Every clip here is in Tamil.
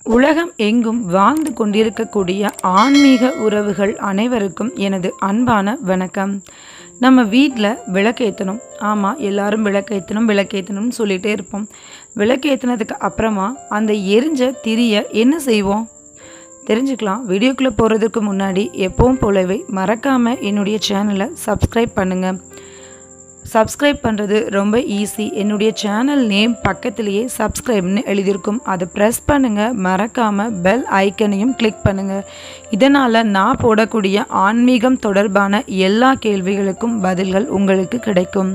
உலகம் எங்கும் வாழ்ந்து கொண்டிருக்கக்கூடிய ஆன்மீக உறவுகள் அனைவருக்கும் எனது அன்பான வணக்கம் நம்ம வீட்டில் விளக்கேற்றணும் ஆமாம் எல்லாரும் விளக்கேற்றணும் விளக்கேற்றணும்னு சொல்லிகிட்டே இருப்போம் விளக்கேற்றினதுக்கு அப்புறமா அந்த எரிஞ்ச திரியை என்ன செய்வோம் தெரிஞ்சுக்கலாம் வீடியோக்குள்ளே போகிறதுக்கு முன்னாடி எப்பவும் போலவே மறக்காமல் என்னுடைய சேனலை சப்ஸ்கிரைப் பண்ணுங்கள் சப்ஸ்கிரைப் பண்ணுறது ரொம்ப ஈஸி என்னுடைய சேனல் நேம் பக்கத்துலேயே சப்ஸ்கிரைப்னு எழுதியிருக்கும் அதை ப்ரெஸ் பண்ணுங்கள் மறக்காமல் பெல் ஐக்கனையும் கிளிக் பண்ணுங்கள் இதனால் நான் போடக்கூடிய ஆன்மீகம் தொடர்பான எல்லா கேள்விகளுக்கும் பதில்கள் உங்களுக்கு கிடைக்கும்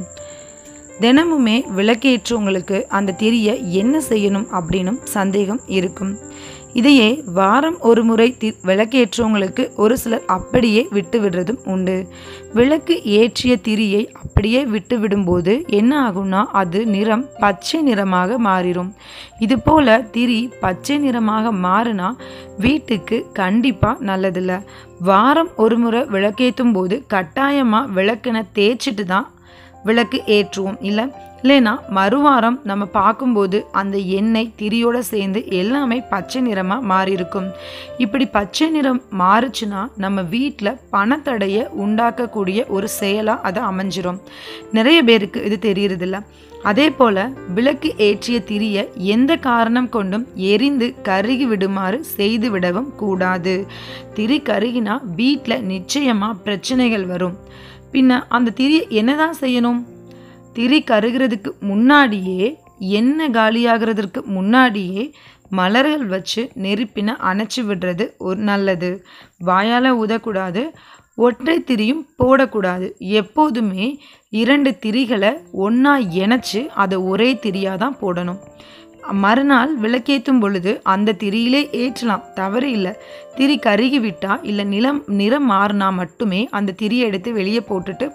தினமுமே விளக்கேற்றவங்களுக்கு அந்த திரியை என்ன செய்யணும் அப்படின்னும் சந்தேகம் இருக்கும் இதையே வாரம் ஒரு முறை தி விளக்கேற்றவங்களுக்கு ஒரு சிலர் அப்படியே விட்டு விடுறதும் உண்டு விளக்கு ஏற்றிய திரியை அப்படியே விட்டு விடும்போது என்ன ஆகும்னா அது நிறம் பச்சை நிறமாக மாறிடும் இது போல திரி பச்சை நிறமாக மாறினா வீட்டுக்கு கண்டிப்பாக நல்லதில்லை வாரம் ஒரு முறை விளக்கேற்றும் போது கட்டாயமாக விளக்கினை தேய்ச்சிட்டு தான் விளக்கு ஏற்றுவோம் இல்லை இல்லைன்னா மறுவாரம் நம்ம பார்க்கும்போது அந்த எண்ணெய் திரியோட சேர்ந்து எல்லாமே பச்சை நிறமாக மாறி இருக்கும் இப்படி பச்சை நிறம் மாறுச்சுன்னா நம்ம வீட்டில் பணத்தடையை உண்டாக்கக்கூடிய ஒரு செயலாக அது அமைஞ்சிரும் நிறைய பேருக்கு இது தெரியறதில்ல அதே போல் விளக்கு ஏற்றிய திரியை எந்த காரணம் கொண்டும் எரிந்து கருகி விடுமாறு செய்து விடவும் கூடாது திரி கருகினா வீட்டில் நிச்சயமாக பிரச்சனைகள் வரும் பின்ன அந்த திரியை என்னதான் செய்யணும் திரி கருகிறதுக்கு முன்னாடியே எண்ணெய் காலியாகிறதுக்கு முன்னாடியே மலர்கள் வச்சு நெருப்பினை அணைச்சி விடுறது ஒரு நல்லது வாயால் ஊதக்கூடாது ஒற்றை திரியும் போடக்கூடாது எப்போதுமே இரண்டு திரிகளை ஒன்றா இணைச்சி அதை ஒரே திரியாக தான் போடணும் மறுநாள் விளக்கேற்றும் பொழுது அந்த திரியிலே ஏற்றலாம் தவறு இல்லை திரி கருகி விட்டா இல்லை நிலம் நிறம் மாறினா மட்டுமே அந்த திரியை எடுத்து வெளியே போட்டுட்டு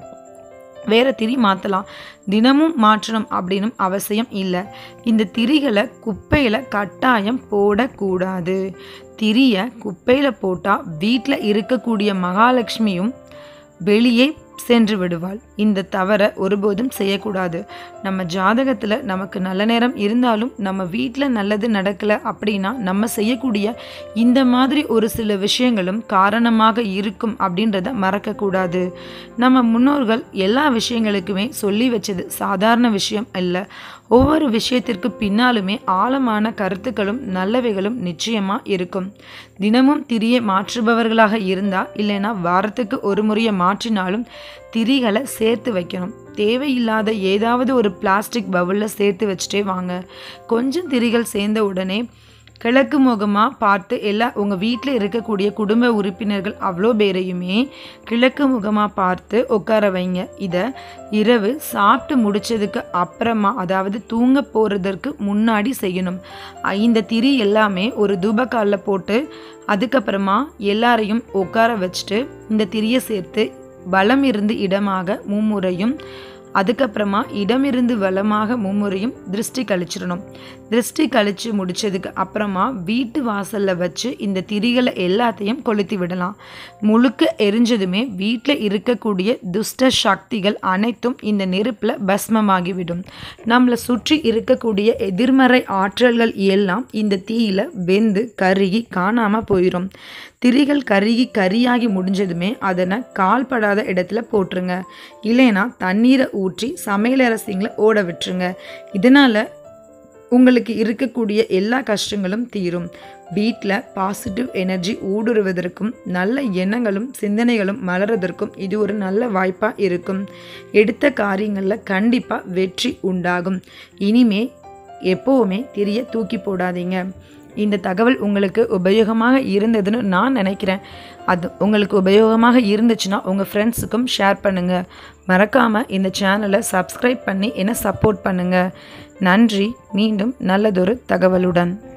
வேற திரி மாற்றலாம் தினமும் மாற்றணும் அப்படின்னும் அவசியம் இல்லை இந்த திரிகளை குப்பையில் கட்டாயம் போடக்கூடாது திரியை குப்பையில் போட்டால் வீட்டில் இருக்கக்கூடிய மகாலட்சுமியும் வெளியே சென்று விடுவாள் இந்த தவறை ஒருபோதும் செய்யக்கூடாது நம்ம ஜாதகத்தில் நமக்கு நல்ல நேரம் இருந்தாலும் நம்ம வீட்டில் நல்லது நடக்கலை அப்படின்னா நம்ம செய்யக்கூடிய இந்த மாதிரி ஒரு சில விஷயங்களும் காரணமாக இருக்கும் அப்படின்றத மறக்கக்கூடாது நம்ம முன்னோர்கள் எல்லா விஷயங்களுக்குமே சொல்லி வச்சது சாதாரண விஷயம் இல்லை ஒவ்வொரு விஷயத்திற்கு பின்னாலுமே ஆழமான கருத்துக்களும் நல்லவைகளும் நிச்சயமாக இருக்கும் தினமும் திரியை மாற்றுபவர்களாக இருந்தால் இல்லைன்னா வாரத்துக்கு ஒரு முறையை மாற்றினாலும் திரிகளை சேர்த்து வைக்கணும் தேவையில்லாத ஏதாவது ஒரு பிளாஸ்டிக் பவுலில் சேர்த்து வச்சுட்டே வாங்க கொஞ்சம் திரிகள் சேர்ந்த உடனே கிழக்கு முகமாக பார்த்து எல்லா உங்கள் வீட்டில் இருக்கக்கூடிய குடும்ப உறுப்பினர்கள் அவ்வளோ பேரையுமே கிழக்கு முகமாக பார்த்து உட்கார வைங்க இதை இரவு சாப்பிட்டு முடிச்சதுக்கு அப்புறமா அதாவது தூங்க போகிறதற்கு முன்னாடி செய்யணும் இந்த திரி எல்லாமே ஒரு தூபக்காலில் போட்டு அதுக்கப்புறமா எல்லாரையும் உட்கார வச்சுட்டு இந்த திரியை சேர்த்து பலம் இருந்து இடமாக மும்முறையும் அதுக்கப்புறமா இடமிருந்து வளமாக மும்முறையும் திருஷ்டி கழிச்சிடணும் திருஷ்டி கழிச்சு முடிச்சதுக்கு அப்புறமா வீட்டு வாசலில் வச்சு இந்த திரிகளை எல்லாத்தையும் கொளுத்தி விடலாம் முழுக்க எரிஞ்சதுமே வீட்டில் இருக்கக்கூடிய துஷ்ட சக்திகள் அனைத்தும் இந்த நெருப்பில் பஸ்மமாகிவிடும் நம்மளை சுற்றி இருக்கக்கூடிய எதிர்மறை ஆற்றல்கள் எல்லாம் இந்த தீயில வெந்து கருகி காணாமல் போயிடும் திரிகள் கருகி கரியாகி முடிஞ்சதுமே அதனை கால்படாத இடத்துல போட்டுருங்க இல்லைன்னா தண்ணீரை ஊற்றி சமையலறை சிங்கில் ஓட விட்டுருங்க இதனால் உங்களுக்கு இருக்கக்கூடிய எல்லா கஷ்டங்களும் தீரும் வீட்டில் பாசிட்டிவ் எனர்ஜி ஊடுருவதற்கும் நல்ல எண்ணங்களும் சிந்தனைகளும் மலர்றதற்கும் இது ஒரு நல்ல வாய்ப்பாக இருக்கும் எடுத்த காரியங்களில் கண்டிப்பாக வெற்றி உண்டாகும் இனிமே எப்போவுமே திரிய தூக்கி போடாதீங்க இந்த தகவல் உங்களுக்கு உபயோகமாக இருந்ததுன்னு நான் நினைக்கிறேன் அது உங்களுக்கு உபயோகமாக இருந்துச்சுன்னா உங்கள் ஃப்ரெண்ட்ஸுக்கும் ஷேர் பண்ணுங்கள் மறக்காமல் இந்த சேனலை சப்ஸ்கிரைப் பண்ணி என்னை சப்போர்ட் பண்ணுங்கள் நன்றி மீண்டும் நல்லதொரு தகவலுடன்